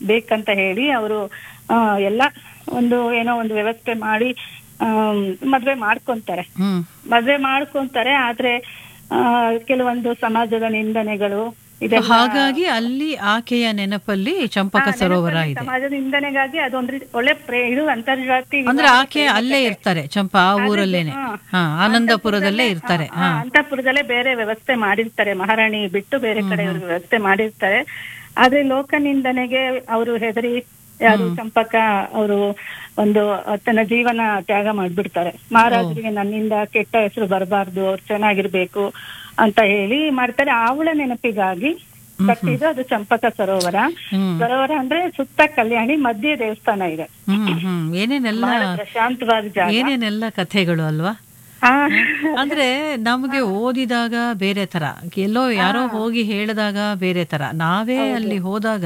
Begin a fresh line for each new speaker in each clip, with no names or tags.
ಬೇಕಂತ ಹೇಳಿ ಅವರು ಎಲ್ಲ ಒಂದು ಏನೋ ಒಂದು ವ್ಯವಸ್ಥೆ ಮಾಡಿ ಆಮ್, ಮದ್ವೆ ಮಾಡ್ಕೊಂತಾರೆ
ಹ್ಮ್
ಮದ್ವೆ ಮಾಡ್ಕೊಂತಾರೆ ಆದ್ರೆ ಆ, ಕೆಲವೊಂದು ಸಮಾಜದ ನಿಂದನೆಗಳು ಇದೆಲ್ಲ
ಹಾಗಾಗಿ ಅಲ್ಲಿ ಆಕೆಯ ನೆನಪಲ್ಲಿ ಚಂಪಕ ಸರೋವರ ಇದೆ
ಸಮಾಜದ ನಿಂದನೆಗಾಗಿ ಅದೊಂದ್ ರೀತಿ ಒಳ್ಳೆ ಪ್ರೇ ಇದು ಅಂತರ್ಜಾತಿ
ಅಂದ್ರೆ ಆಕೆ ಅಲ್ಲೇ ಇರ್ತಾರೆ ಚಂಪಾ ಆ ಊರಲ್ಲೇನೆ ಹಾ ಆನಂದಪುರದಲ್ಲೇ ಇರ್ತಾರೆ ಹಾ
ಅಂತಃಪುರದಲ್ಲೇ ಬೇರೆ ವ್ಯವಸ್ಥೆ ಮಾಡಿರ್ತಾರೆ ಮಹಾರಾಣಿ ಬಿಟ್ಟು ಬೇರೆ ಕಡೆ ಇವ್ರು ವ್ಯವಸ್ಥೆ ಮಾಡಿರ್ತಾರೆ ಆದ್ರೆ ಲೋಕ ನಿಂದನೆಗೆ ಅವರು ಹೆದರಿ ಯಾರು ಚಂಪಕ ಅವರು ಒಂದು ತನ್ನ ಜೀವನ ತ್ಯಾಗ ಮಾಡ್ಬಿಡ್ತಾರೆ ಮಹಾರಾಜರಿಗೆ ನನ್ನಿಂದ ಕೆಟ್ಟ ಹೆಸರು ಬರಬಾರ್ದು ಅವ್ರು ಚೆನ್ನಾಗಿರ್ಬೇಕು ಅಂತ ಹೇಳಿ ಮಾಡ್ತಾರೆ ಅವಳ ನೆನಪಿಗಾಗಿ ಕಟ್ಟಿದ್ದು ಅದು ಚಂಪಕ ಸರೋವರ
ಹ್ಮ್
ಸರೋವರ ಅಂದ್ರೆ ಸುತ್ತ ಕಲ್ಯಾಣಿ ಮಧ್ಯೆ ದೇವಸ್ಥಾನ ಇದೆ
ಹ್ಮ್ ಹ್ಮ್ ಏನೇನೆಲ್ಲ
ಬಹಳ ಪ್ರಶಾಂತವಾದ ಜಾಗ
ಏನೇನೆಲ್ಲ ಕಥೆಗಳು ಅಲ್ವಾ
ಆ,
ಅಂದ್ರೆ ನಮಗೆ ಓದಿದಾಗ ಬೇರೆ ತರ ಎಲ್ಲೋ ಯಾರೋ ಹೋಗಿ ಹೇಳಿದಾಗ ಬೇರೆ ತರ ನಾವೇ ಅಲ್ಲಿ ಹೋದಾಗ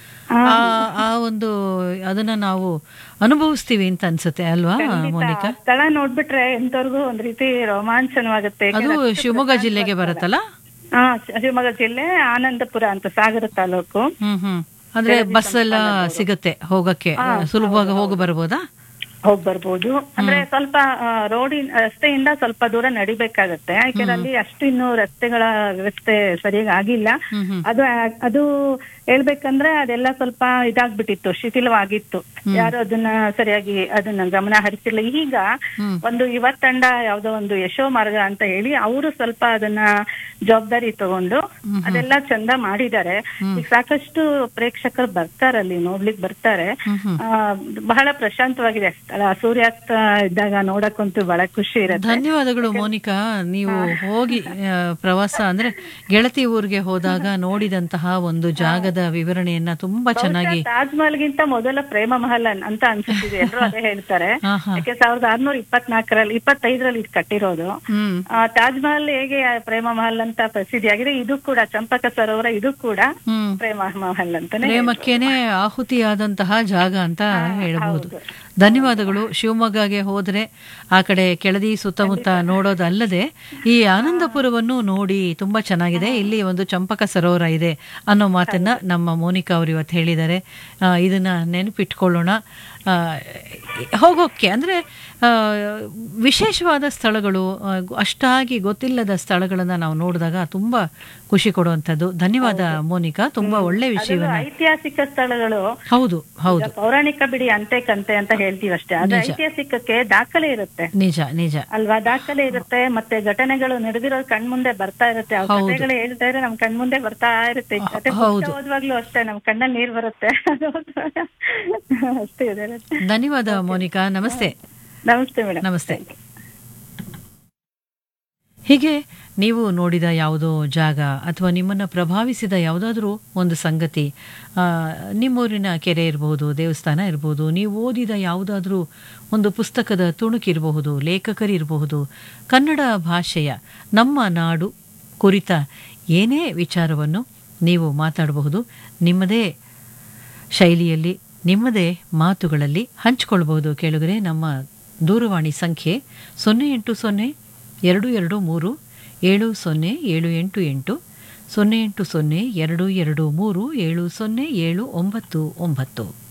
ಆ ಆ ಒಂದು ಅದನ್ನ ನಾವು ಅನುಭವಿಸ್ತೀವಿ ಅಂತ ಅನ್ಸುತ್ತೆ ಅಲ್ವಾ ಮೋನಿಕಾ
ಆ ಸ್ಥಳ ನೋಡ್ಬಿಟ್ರೆ ಎಂತವ್ರಿಗೂ ಒಂದ್ ರೀತಿ ರೋಮಾಂಚನವಾಗುತ್ತೆ
ಅದು ಶಿವಮೊಗ್ಗ ಜಿಲ್ಲೆಗೆ ಬರುತ್ತಲ್ಲ
ಹಾ ಶಿವಮೊಗ್ಗ ಜಿಲ್ಲೆ ಆನಂದಪುರ ಅಂತ ಸಾಗರ ತಾಲೂಕು
ಹ್ಮ್ ಹ್ಮ್ ಅಂದ್ರೆ ಬಸ್ ಎಲ್ಲ ಸಿಗುತ್ತೆ ಹೋಗಕ್ಕೆ ಸುಲಭವಾಗಿ ಹೋಗಿ ಬರ್ಬೋದಾ
ಹೋಗ್ ಬರ್ಬೋದು ಅಂದ್ರೆ ಸ್ವಲ್ಪ ರೋಡಿನ ರಸ್ತೆಯಿಂದ ಸ್ವಲ್ಪ ದೂರ ನಡಿಬೇಕಾಗತ್ತೆ ಯಾಕಂದ್ರೆ ಅಲ್ಲಿ ಅಷ್ಟು ಇನ್ನು ರಸ್ತೆಗಳ ವ್ಯವಸ್ಥೆ ಸರಿಯಾಗಿ ಆಗಿಲ್ಲ
ಹ್ಮ್ ಹ್ಮ್
ಅದು ಅದು ಹೇಳ್ಬೇಕಂದ್ರೆ ಅದೆಲ್ಲ ಸ್ವಲ್ಪ ಇದಾಗ್ಬಿಟ್ಟಿತ್ತು ಶಿಥಿಲವಾಗಿತ್ತು ಯಾರು ಅದನ್ನ ಸರಿಯಾಗಿ ಅದನ್ನ ಗಮನ ಹರಿಸಿಲ್ಲ ಈಗ
ಹ್ಮ್.
ಒಂದು ಯುವ ತಂಡ ಯಾವ್ದೋ ಒಂದು ಯಶೋ ಮಾರ್ಗ ಅಂತ ಹೇಳಿ ಅವರು ಸ್ವಲ್ಪ ಅದನ್ನ ಜವಾಬ್ದಾರಿ ತಗೊಂಡು ಅದೆಲ್ಲ ಚಂದ ಮಾಡಿದ್ದಾರೆ ಈಗ ಸಾಕಷ್ಟು ಪ್ರೇಕ್ಷಕರು ಬರ್ತಾರೆ ಅಲ್ಲಿ ನೋಡ್ಲಿಕ್ ಬರ್ತಾರೆ
ಹ್ಮ್ ಹ್ಮ್
ಆ, ಬಹಳ ಪ್ರಶಾಂತವಾಗಿದೆ ಸ್ಥಳ ಸೂರ್ಯಾಸ್ತ ಇದ್ದಾಗ ನೋಡಕ್ಕಂತೂ ಬಹಳ ಖುಷಿ ಇರುತ್ತೆ
ಧನ್ಯವಾದಗಳು ಮೋನಿಕಾ ನೀವು ಹೋಗಿ ಆ, ಪ್ರವಾಸ ಅಂದ್ರೆ ಗೆಳತಿ ಊರಿಗೆ ಹೋದಾಗ ನೋಡಿದಂತಹ ಒಂದು ಜಾಗದ ವಿವರಣೆಯನ್ನ ತುಂಬಾ ಚೆನ್ನಾಗಿ
ತಾಜ್ ಮಹಲ್ಗಿಂತ ಮೊದಲ ಪ್ರೇಮ ಮಹಲ್ ಅನ್- ಅಂತ ಅನ್ಸುತ್ತಿದೆ ಎಲ್ಲರೂ ಅದೇ ಹೇಳ್ತಾರೆ
ಹಾ ಹಾ
ಯಾಕೆ ಸಾವಿರದ ಆರ್ನೂರ ಇಪ್ಪತ್ನಾಲ್ಕರಲ್ಲಿ ಇಪ್ಪತ್ತೈದರಲ್ಲಿ ಇದು ಕಟ್ಟಿರೋದು
ಹ್ಮ್
ಆ, ತಾಜ್ ಮಹಲ್ ಹೇಗೆ ಪ್ರೇಮ ಮಹಲ್ ಅಂತ ಪ್ರಸಿದ್ಧಿಯಾಗಿದೆ ಇದು ಕೂಡ ಚಂಪಕ ಸರೋವರ ಇದು ಕೂಡ
ಹ್ಮ್
ಪ್ರೇಮ ಮಹಲ್ ಅಂತಾನೆ
ಪ್ರೇಮಕ್ಕೇನೆ ಆಹುತಿಯಾದಂತಹ ಜಾಗ ಅಂತ ಹೇಳಬಹುದು ಧನ್ಯವಾದಗಳು ಶಿವಮೊಗ್ಗಗೆ ಹೋದ್ರೆ ಆ ಕಡೆ ಕೆಳದಿ ಸುತ್ತಮುತ್ತ ನೋಡೋದಲ್ಲದೆ ಈ ಆನಂದಪುರವನ್ನು ನೋಡಿ ತುಂಬಾ ಚೆನ್ನಾಗಿದೆ ಇಲ್ಲಿ ಒಂದು ಚಂಪಕ ಸರೋವರ ಇದೆ ಅನ್ನೋ ಮಾತನ್ನ ನಮ್ಮ ಮೋನಿಕಾ ಅವರು ಇವತ್ತು ಹೇಳಿದ್ದಾರೆ ಆ, ಇದನ್ನ ನೆನಪಿಟ್ಕೊಳ್ಳೋಣ ಆ, ಹೋಗೋಕ್ಕೆ ಅಂದ್ರೆ ಆ, ವಿಶೇಷವಾದ ಸ್ಥಳಗಳು ಆ, ಅಷ್ಟಾಗಿ ಗೊತ್ತಿಲ್ಲದ ಸ್ಥಳಗಳನ್ನ ನಾವು ನೋಡಿದಾಗ ತುಂಬಾ ಖುಷಿ ಕೊಡುವಂಥದ್ದು ಧನ್ಯವಾದ ಮೋನಿಕಾ ತುಂಬಾ ಒಳ್ಳೆ ವಿಷಯವನ್ನ
ಐತಿಹಾಸಿಕ ಸ್ಥಳಗಳು
ಹೌದು ಹೌದು
ಈಗ ಪೌರಾಣಿಕ ಬಿಡಿ ಅಂತೆ ಕಂತೆ ಅಂತ ಹೇಳ್ತೀವಿ ಅಷ್ಟೇ ಅದು ಐತಿಹಾಸಿಕಕ್ಕೆ ದಾಖಲೆ ಇರುತ್ತೆ
ನಿಜ ನಿಜ
ಅಲ್ವಾ ದಾಖಲೆ ಇರುತ್ತೆ ಮತ್ತೆ ಘಟನೆಗಳು ನಡೆದಿರೋದು ಕಣ್ಮುಂದೆ ಬರ್ತಾ ಇರುತ್ತೆ ಆ ಕಥೆಗಳು ಹೇಳ್ತಾ ಇದ್ರೆ ನಮ್ ಕಣ್ಮುಂದೆ ಬರ್ತಾ ಇರುತ್ತೆ ಈ ಕಥೆ
ಹೌದು.
ಪುಸ್ತಕ ಓದುವಾಗ್ಲೂ ಅಷ್ಟೇ ನಮ್ ಕಣ್ಣಲ್ಲಿ ನೀರ್ ಬರುತ್ತೆ ಅದು ಓದುವಾಗ ಅಷ್ಟೇ ಇದೆ
ಧನ್ಯವಾದ ಮೋನಿಕಾ ನಮಸ್ತೆ
ನಮಸ್ತೆ ಮೇಡಮ್
ನಮಸ್ತೆ ಹೀಗೆ ನೀವು ನೋಡಿದ ಯಾವುದೋ ಜಾಗ ಅಥವಾ ನಿಮ್ಮನ್ನು ಪ್ರಭಾವಿಸಿದ ಯಾವುದಾದ್ರೂ ಒಂದು ಸಂಗತಿ ಆ, ನಿಮ್ಮೂರಿನ ಕೆರೆ ಇರಬಹುದು ದೇವಸ್ಥಾನ ಇರಬಹುದು ನೀವು ಓದಿದ ಯಾವುದಾದ್ರೂ ಒಂದು ಪುಸ್ತಕದ ತುಣುಕಿರಬಹುದು ಲೇಖಕರಿರಬಹುದು ಕನ್ನಡ ಭಾಷೆಯ ನಮ್ಮ ನಾಡು ಕುರಿತ ಏನೇ ವಿಚಾರವನ್ನು ನೀವು ಮಾತಾಡಬಹುದು ನಿಮ್ಮದೇ ಶೈಲಿಯಲ್ಲಿ ನಿಮ್ಮದೇ ಮಾತುಗಳಲ್ಲಿ ಹಂಚಿಕೊಳ್ಬಹುದು ಕೇಳಿದರೆ ನಮ್ಮ ದೂರವಾಣಿ ಸಂಖ್ಯೆ ಸೊನ್ನೆ ಎಂಟು ಸೊನ್ನೆ ಎರಡು ಎರಡು ಮೂರು ಏಳು ಸೊನ್ನೆ ಏಳು ಎಂಟು ಎಂಟು ಸೊನ್ನೆ ಎಂಟು ಸೊನ್ನೆ ಎರಡು ಎರಡು ಮೂರು ಏಳು ಸೊನ್ನೆ ಏಳು ಒಂಬತ್ತು ಒಂಬತ್ತು